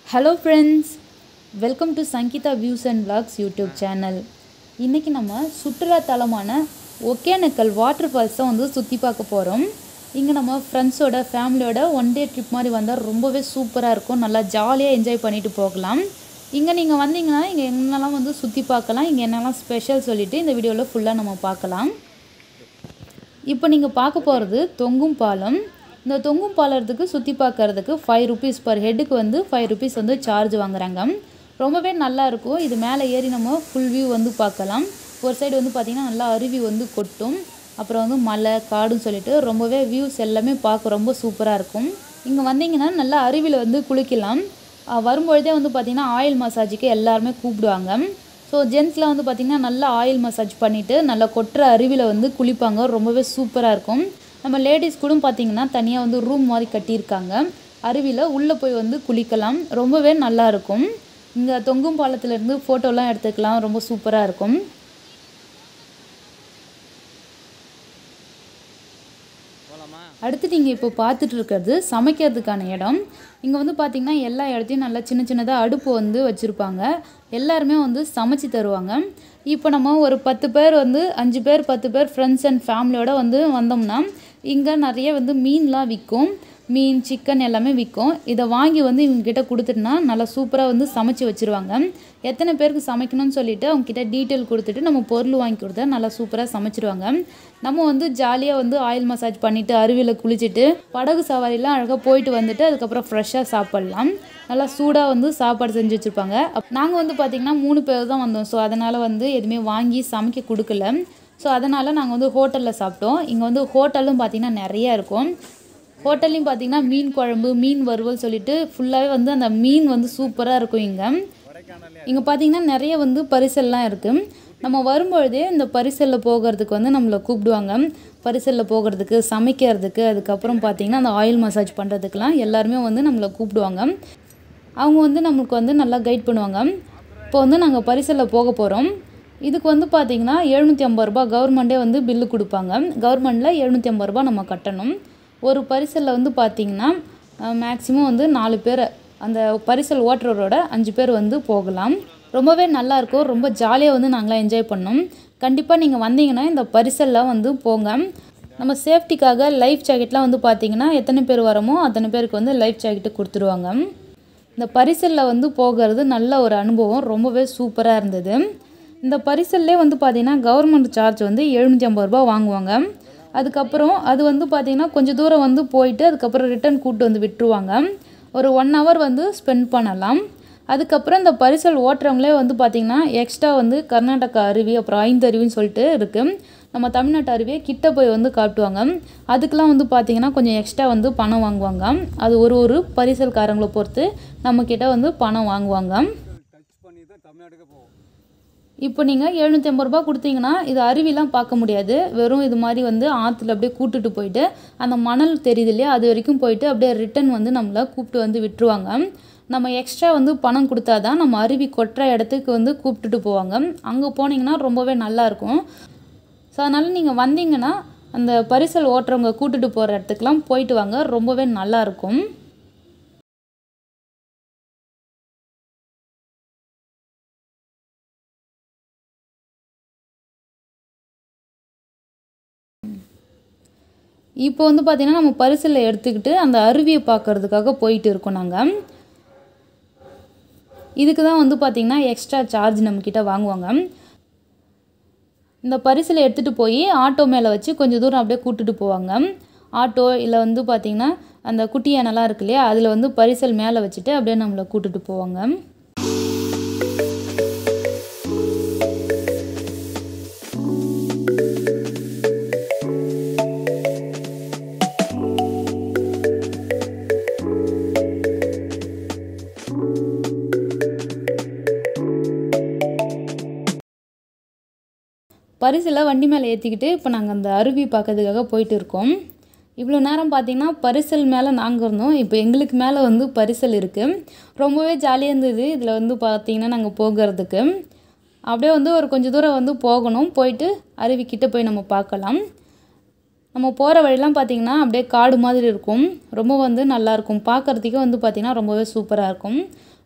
hello friends welcome to Sangeetha views and vlogs YouTube channel இன்றைக்கி நம்ம சுற்றுலா தலமான ஒகேனக்கல் வாட்டர் ஃபால்ஸ் தான் வந்து சுற்றி பார்க்க போகிறோம் இங்கே நம்ம ஃப்ரெண்ட்ஸோட ஃபேமிலியோட ஒன் டே ட்ரிப் மாதிரி வந்தால் ரொம்பவே சூப்பராக இருக்கும் நல்லா ஜாலியாக என்ஜாய் பண்ணிட்டு போகலாம் இங்கே நீங்கள் வந்தீங்கன்னா இங்கே என்னெல்லாம் வந்து சுற்றி பார்க்கலாம் இங்கே என்னெல்லாம் ஸ்பெஷல் சொல்லிவிட்டு இந்த வீடியோவில் ஃபுல்லாக நம்ம பார்க்கலாம் இப்போ நீங்கள் பார்க்க போகிறது தொங்கும் பாலம் இந்த தொங்கும் பாலத்துக்கு சுற்றி பார்க்கறதுக்கு ஃபைவ் ருபீஸ் பர் ஹெட்டுக்கு வந்து ஃபைவ் ருபீஸ் வந்து சார்ஜ் வாங்குறாங்க ரொம்பவே நல்லா இருக்கும் இது மேலே ஏறி நம்ம ஃபுல் வியூ வந்து பார்க்கலாம் ஒரு சைடு வந்து பார்த்திங்கன்னா நல்லா அருவி வந்து கொட்டும் அப்புறம் வந்து மலை காடுன்னு சொல்லிட்டு ரொம்பவே வியூஸ் எல்லாமே பார்க்க ரொம்ப சூப்பராக இருக்கும் இங்கே வந்தீங்கன்னா நல்லா அருவியில் வந்து குளிக்கலாம் அஹ் வரும்பொழுதே வந்து பார்த்திங்கன்னா ஆயில் மசாஜுக்கு எல்லாருமே கூப்பிடுவாங்க ஸோ ஜென்ஸ்லாம் வந்து பார்த்திங்கன்னா நல்லா ஆயில் மசாஜ் பண்ணிவிட்டு நல்லா கொட்டுற அருவியில் வந்து குளிப்பாங்க ரொம்பவே சூப்பராக இருக்கும் நம்ம லேடிஸ் கூட பார்த்திங்கன்னா தனியாக வந்து ரூம் மாதிரி கட்டியிருக்காங்க அருவியில் உள்ளே போய் வந்து குளிக்கலாம் ரொம்பவே நல்லா இருக்கும் இங்கே தொங்கும் பாலத்துலேருந்து ஃபோட்டோலாம் எடுத்துக்கலாம் ரொம்ப சூப்பராக இருக்கும் அடுத்து நீங்கள் இப்போ பார்த்துட்டு இருக்கிறது சமைக்கிறதுக்கான இடம் இங்கே வந்து பார்த்திங்கன்னா எல்லா இடத்தையும் நல்லா சின்ன சின்னதாக அடுப்பு வந்து வச்சுருப்பாங்க எல்லாருமே வந்து சமைச்சு தருவாங்க இப்போ நம்ம ஒரு பத்து பேர் வந்து அஞ்சு பேர் பத்து பேர் ஃப்ரெண்ட்ஸ் அண்ட் ஃபேமிலியோட வந்து வந்தோம்னா இங்கே நிறைய வந்து மீன்லாம் விற்கும் மீன் சிக்கன் எல்லாமே விற்கும் இதை வாங்கி வந்து இவங்ககிட்ட கொடுத்துட்டுனா நல்லா சூப்பராக வந்து சமைச்சு வச்சுருவாங்க எத்தனை பேருக்கு சமைக்கணும்னு சொல்லிட்டு அவங்ககிட்ட டீட்டெயில் கொடுத்துட்டு நம்ம பொருள் வாங்கி கொடுத்தா நல்லா சூப்பராக சமைச்சிருவாங்க நம்ம வந்து ஜாலியாக வந்து ஆயில் மசாஜ் பண்ணிவிட்டு அருவியில் குளிச்சுட்டு படகு சவாரிலாம் அழகாக போயிட்டு வந்துட்டு அதுக்கப்புறம் ஃப்ரெஷ்ஷாக சாப்பிட்லாம் நல்லா சூடாக வந்து சாப்பாடு செஞ்சு வச்சுருப்பாங்க நாங்கள் வந்து பார்த்திங்கன்னா மூணு பேர் தான் வந்தோம் ஸோ அதனால் வந்து எதுவுமே வாங்கி சமைக்க கொடுக்கல ஸோ அதனால் நாங்கள் வந்து ஹோட்டலில் சாப்பிட்டோம் இங்கே வந்து ஹோட்டலும் பார்த்திங்கன்னா நிறையா இருக்கும் ஹோட்டல்லையும் பார்த்தீங்கன்னா மீன் குழம்பு மீன் வறுவல் சொல்லிட்டு ஃபுல்லாகவே வந்து அந்த மீன் வந்து சூப்பராக இருக்கும் இங்கே இங்கே பார்த்தீங்கன்னா நிறைய வந்து பரிசல்லாம் இருக்குது நம்ம வரும்பொழுதே இந்த பரிசலில் போகிறதுக்கு வந்து நம்மளை கூப்பிடுவாங்க பரிசலில் போகிறதுக்கு சமைக்கிறதுக்கு அதுக்கப்புறம் பார்த்தீங்கன்னா அந்த ஆயில் மசாஜ் பண்ணுறதுக்கெலாம் எல்லாருமே வந்து நம்மளை கூப்பிடுவாங்க அவங்க வந்து நம்மளுக்கு வந்து நல்லா கைட் பண்ணுவாங்க இப்போ வந்து நாங்கள் பரிசலில் போக போகிறோம் இதுக்கு வந்து பார்த்திங்கன்னா எழுநூற்றி ஐம்பது ரூபா கவர்மெண்ட்டே வந்து பில்லு கொடுப்பாங்க கவர்மெண்ட்டில் எழுநூற்றி ஐம்பது ரூபா நம்ம கட்டணும் ஒரு பரிசலில் வந்து பார்த்திங்கன்னா மேக்ஸிமம் வந்து நாலு பேர் அந்த பரிசல் ஓட்டுறவரோட அஞ்சு பேர் வந்து போகலாம் ரொம்பவே நல்லாயிருக்கும் ரொம்ப ஜாலியாக வந்து நாங்களாம் என்ஜாய் பண்ணோம் கண்டிப்பாக நீங்கள் வந்தீங்கன்னா இந்த பரிசல்லாம் வந்து போங்க நம்ம சேஃப்டிக்காக லைஃப் ஜாக்கெட்லாம் வந்து பார்த்திங்கன்னா எத்தனை பேர் வரோமோ அத்தனை பேருக்கு வந்து லைஃப் ஜாக்கெட்டு கொடுத்துருவாங்க இந்த பரிசலில் வந்து போகிறது நல்ல ஒரு அனுபவம் ரொம்பவே சூப்பராக இருந்தது இந்த பரிசல்லே வந்து பார்த்திங்கன்னா கவர்மெண்ட் சார்ஜ் வந்து எழுநூற்றி ஐம்பது ரூபா வாங்குவாங்க அதுக்கப்புறம் அது வந்து பார்த்திங்கன்னா கொஞ்சம் தூரம் வந்து போயிட்டு அதுக்கப்புறம் ரிட்டர்ன் கூப்பிட்டு வந்து விட்டுருவாங்க ஒரு ஒன் ஹவர் வந்து ஸ்பெண்ட் பண்ணலாம் அதுக்கப்புறம் இந்த பரிசல் ஓட்டுறவங்களே வந்து பார்த்திங்கன்னா எக்ஸ்ட்ரா வந்து கர்நாடகா அருவி அப்புறம் ஐந்தருவின்னு சொல்லிட்டு இருக்குது நம்ம தமிழ்நாட்டு அருவியை கிட்ட போய் வந்து காட்டுவாங்க அதுக்கெலாம் வந்து பார்த்திங்கன்னா கொஞ்சம் எக்ஸ்ட்ரா வந்து பணம் வாங்குவாங்க அது ஒரு ஒரு பரிசல்காரங்களை பொறுத்து நம்மக்கிட்ட வந்து பணம் வாங்குவாங்க டச் பண்ணி தான் தமிழ்நாட்டுக்கு போவோம் இப்போ நீங்கள் எழுநூற்றி ஐம்பது ரூபா கொடுத்தீங்கன்னா இது அருவிலாம் பார்க்க முடியாது வெறும் இது மாதிரி வந்து ஆற்றுல அப்படியே கூட்டுட்டு போயிட்டு அந்த மணல் தெரியுது இல்லையா அது வரைக்கும் போயிட்டு அப்படியே ரிட்டன் வந்து நம்மளை கூப்பிட்டு வந்து விட்டுருவாங்க நம்ம எக்ஸ்ட்ரா வந்து பணம் கொடுத்தா தான் நம்ம அருவி கொட்டுற இடத்துக்கு வந்து கூப்பிட்டுட்டு போவாங்க அங்கே போனீங்கன்னா ரொம்பவே நல்லாயிருக்கும் ஸோ அதனால் நீங்கள் வந்தீங்கன்னா அந்த பரிசல் ஓட்டுறவங்க கூட்டிட்டு போகிற இடத்துக்குலாம் போயிட்டு வாங்க ரொம்பவே நல்லாயிருக்கும் இப்போ வந்து பார்த்திங்கன்னா நம்ம பரிசலில் எடுத்துக்கிட்டு அந்த அருவியை பார்க்கறதுக்காக போயிட்டு இருக்கோம் நாங்கள் இதுக்கு தான் வந்து பார்த்திங்கன்னா எக்ஸ்ட்ரா சார்ஜ் நம்மக்கிட்ட வாங்குவாங்க இந்த பரிசில் எடுத்துகிட்டு போய் ஆட்டோ மேலே வச்சு கொஞ்சம் தூரம் அப்படியே கூட்டிட்டு போவாங்க ஆட்டோ இல்லை வந்து பார்த்திங்கன்னா அந்த குட்டி யானைலாம் இருக்கு இல்லையா அதில் வந்து பரிசல் மேலே வச்சுட்டு அப்படியே நம்மளை கூட்டிட்டு போவாங்க பரிசில் வண்டி மேலே ஏற்றிக்கிட்டு இப்போ நாங்கள் அந்த அருவி பார்க்கறதுக்காக போயிட்டு இருக்கோம் இவ்வளோ நேரம் பார்த்தீங்கன்னா பரிசல் மேலே நாங்கள் இருந்தோம் இப்போ எங்களுக்கு மேலே வந்து பரிசல் இருக்குது ரொம்பவே ஜாலியாக இருந்தது இதில் வந்து பார்த்தீங்கன்னா நாங்கள் போகிறதுக்கு அப்படியே வந்து ஒரு கொஞ்சம் தூரம் வந்து போகணும் போயிட்டு அருவி கிட்ட போய் நம்ம பார்க்கலாம் நம்ம போகிற வழிலாம் பார்த்திங்கன்னா அப்படியே காடு மாதிரி இருக்கும் ரொம்ப வந்து நல்லாயிருக்கும் பார்க்குறதுக்கே வந்து பார்த்திங்கன்னா ரொம்பவே சூப்பராக இருக்கும்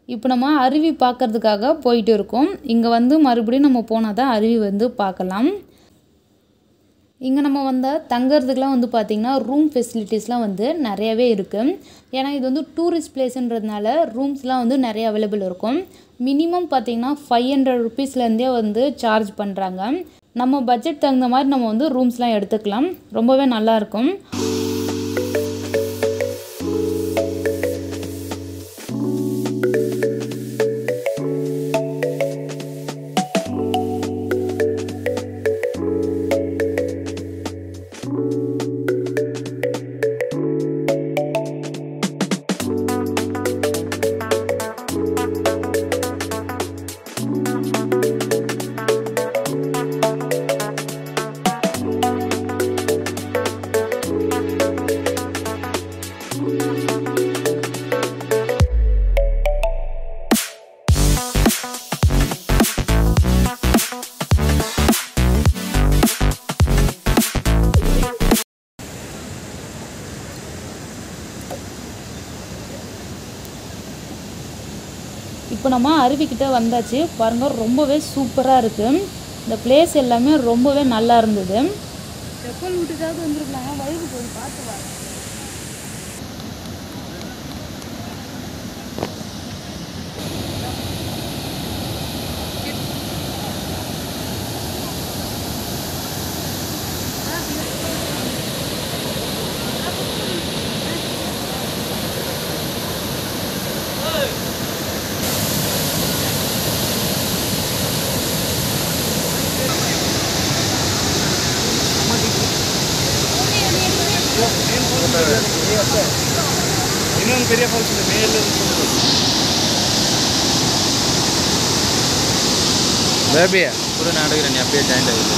இப்போ நம்ம அருவி பார்க்கறதுக்காக போயிட்டு இருக்கோம் இங்கே வந்து மறுபடியும் நம்ம போனால் தான் அருவி வந்து பார்க்கலாம் இங்கே நம்ம வந்த தங்கறதுக்குலாம் வந்து பார்த்திங்கன்னா ரூம் ஃபெசிலிட்டிஸ்லாம் வந்து நிறையவே இருக்குது ஏன்னா இது வந்து டூரிஸ்ட் பிளேஸுன்றதுனால ரூம்ஸ்லாம் வந்து நிறைய அவைலபிள் இருக்கும் மினிமம் பார்த்திங்கன்னா ஃபைவ் ஹண்ட்ரட் ருபீஸ்லேருந்தே வந்து சார்ஜ் பண்ணுறாங்க நம்ம பட்ஜெட் தகுந்த மாதிரி நம்ம வந்து ரூம்ஸ்லாம் எடுத்துக்கலாம் ரொம்பவே நல்லாயிருக்கும் இப்போ நம்ம அருவிக்கிட்ட வந்தாச்சு பாருங்கள் ரொம்பவே சூப்பராக இருக்குது இந்த பிளேஸ் எல்லாமே ரொம்பவே நல்லா இருந்தது செப்பல் விட்டுட்டாவது வந்துருக்கலாம் வயது போய் பார்த்து வா ಇನ್ನೊಂದು பெரிய ஃபால்ஸ் ಇದೆ ಮೇಲೆ ಬೇಬಿ ಪೂರ ನಾಟಕ ನೀ ಅಪ್ಪೇ ಜಾಯಿಂಟ್ ಆಗಿದೆ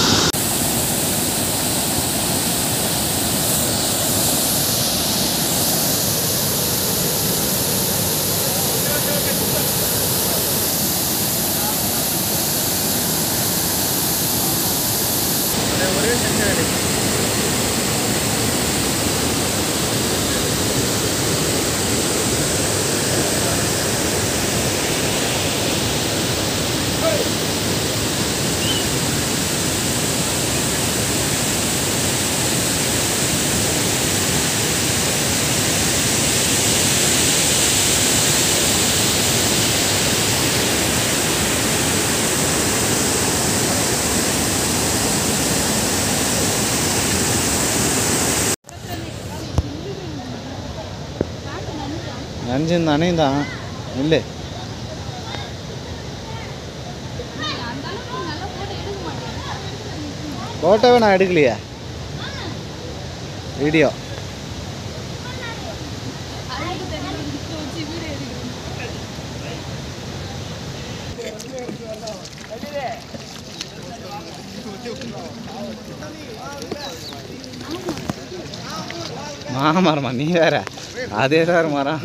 நனைஞ்சிருந்த அணைந்தான் இல்லை ஃபோட்டோவே நான் எடுக்கலையே வீடியோ மாமரமா நீ வேற அதே தான் மரம்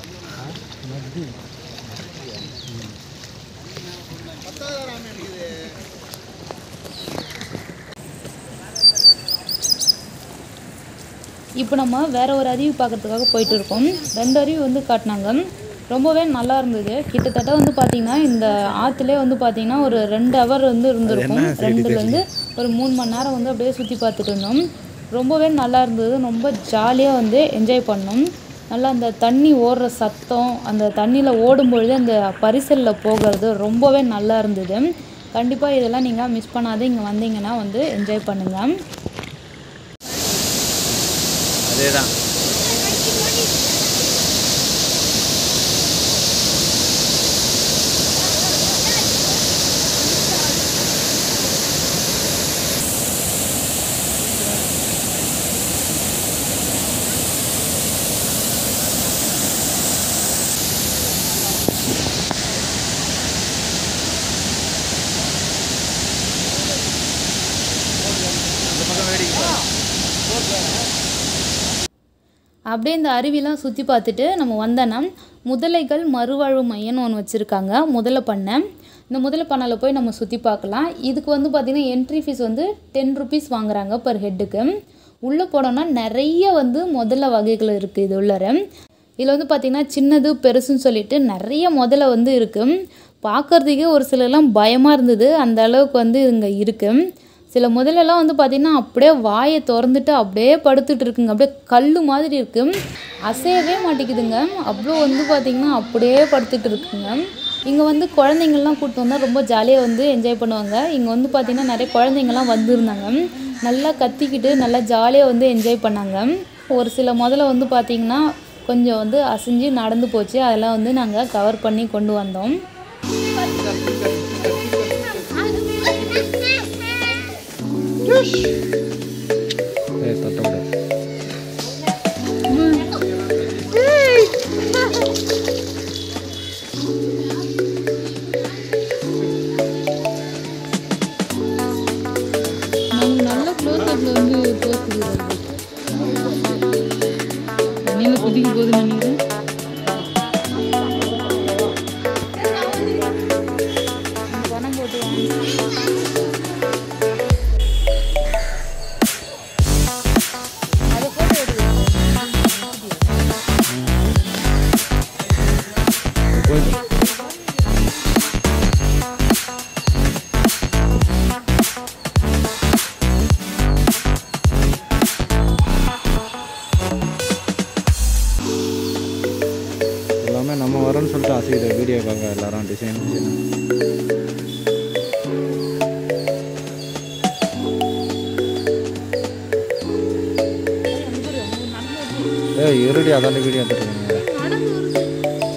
இப்போ நம்ம வேற ஒரு அருவி பார்க்கறதுக்காக போயிட்டு இருக்கோம் ரெண்டு அருவி வந்து காட்டினாங்க ரொம்பவே நல்லா இருந்தது கிட்டத்தட்ட வந்து பார்த்தீங்கன்னா இந்த ஆற்றுலே வந்து பார்த்தீங்கன்னா ஒரு ரெண்டு ஹவர் வந்து இருந்திருக்கும் ரெண்டுலேருந்து ஒரு மூணு மணி நேரம் வந்து அப்படியே சுற்றி பார்த்துட்டு இருந்தோம் ரொம்பவே நல்லா இருந்தது ரொம்ப ஜாலியாக வந்து என்ஜாய் பண்ணோம் நல்லா அந்த தண்ணி ஓடுற சத்தம் அந்த தண்ணியில் ஓடும்பொழுது அந்த பரிசலில் போகிறது ரொம்பவே நல்லா இருந்தது கண்டிப்பாக இதெல்லாம் நீங்கள் மிஸ் பண்ணாத இங்கே வந்தீங்கன்னா வந்து என்ஜாய் பண்ணுங்கள் அதே தான் அப்படியே இந்த அருவிலாம் சுற்றி பார்த்துட்டு நம்ம வந்தோன்னா முதலைகள் மறுவாழ்வு மையம்னு ஒன்று வச்சுருக்காங்க முதலை பண்ணை இந்த முதலை பண்ணையில் போய் நம்ம சுற்றி பார்க்கலாம் இதுக்கு வந்து பார்த்திங்கன்னா என்ட்ரி ஃபீஸ் வந்து டென் ருபீஸ் வாங்குறாங்க பர் ஹெட்டுக்கு உள்ளே போனோம்னா நிறைய வந்து முதல்ல வகைகள் இருக்குது இது உள்ளார இதில் வந்து பார்த்திங்கன்னா சின்னது பெருசுன்னு சொல்லிட்டு நிறைய முதல்ல வந்து இருக்குது பார்க்குறதுக்கே ஒரு சிலர்லாம் பயமாக இருந்தது அந்த அளவுக்கு வந்து இங்கே இருக்குது சில முதலெல்லாம் வந்து பார்த்திங்கன்னா அப்படியே வாயை திறந்துட்டு அப்படியே படுத்துட்டு இருக்குங்க அப்படியே கல் மாதிரி இருக்குது அசையவே மாட்டேங்குதுங்க அவ்வளோ வந்து பார்த்திங்கன்னா அப்படியே படுத்துட்டு இருக்குங்க இங்கே வந்து குழந்தைங்கள்லாம் கூப்பிட்டு வந்தால் ரொம்ப ஜாலியாக வந்து என்ஜாய் பண்ணுவாங்க இங்கே வந்து பார்த்திங்கன்னா நிறைய குழந்தைங்கள்லாம் வந்திருந்தாங்க நல்லா கத்திக்கிட்டு நல்லா ஜாலியாக வந்து என்ஜாய் பண்ணாங்க ஒரு சில முதல்ல வந்து பார்த்திங்கன்னா கொஞ்சம் வந்து அசைஞ்சு நடந்து போச்சு அதெல்லாம் வந்து நாங்கள் கவர் பண்ணி கொண்டு வந்தோம் ஏய் தொட்டக்கூடாது நாங்கள் நல்ல க்ளோஸ் அப்பில் வந்து போஸ் கொடுக்குறோம் தண்ணியில் குதிக்க போகுது நினைக்கிறேன் பணம் போட்டு வாங்க அதை போட்டு எடுங்க போயிட்டு எல்லாமே நம்ம வரோன்னு சொல்லிட்டு அசைக்கிற வீடியோக்காக எல்லாரும் டிசைன் டிசைன் ஏய் இருடி அதாண்டி வீடியோ எடுத்துருக்காங்க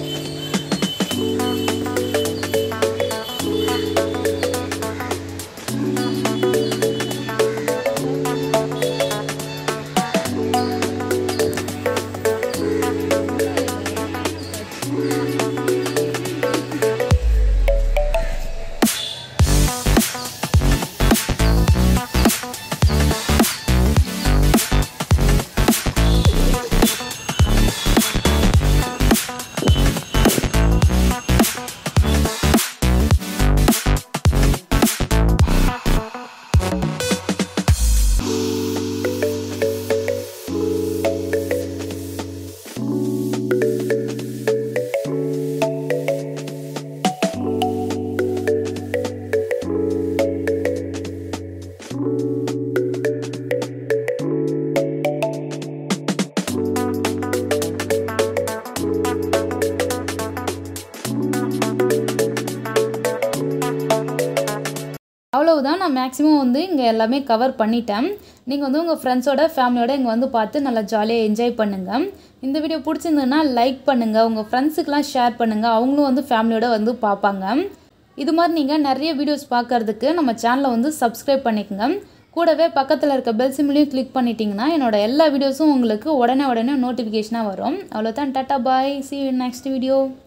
அவ்வளவுதான் நான் மேக்ஸிமம் வந்து இங்கே எல்லாமே கவர் பண்ணிட்டேன் நீங்கள் வந்து உங்கள் ஃப்ரெண்ட்ஸோட ஃபேமிலியோட இங்கே வந்து பார்த்து நல்லா ஜாலியாக என்ஜாய் பண்ணுங்கள் இந்த வீடியோ பிடிச்சிருந்ததுன்னா லைக் பண்ணுங்கள் உங்கள் ஃப்ரெண்ட்ஸுக்கெலாம் ஷேர் பண்ணுங்கள் அவங்களும் வந்து ஃபேமிலியோட வந்து பார்ப்பாங்க இது மாதிரி நீங்கள் நிறைய வீடியோஸ் பார்க்கறதுக்கு நம்ம சேனலை வந்து சப்ஸ்கிரைப் பண்ணிக்கோங்க கூடவே பக்கத்தில் இருக்க பெல் சிம்லையும் கிளிக் பண்ணிட்டீங்கன்னா என்னோட எல்லா வீடியோஸும் உங்களுக்கு உடனே உடனே நோட்டிஃபிகேஷனாக வரும் அவ்வளோதான் tata bye see you in next video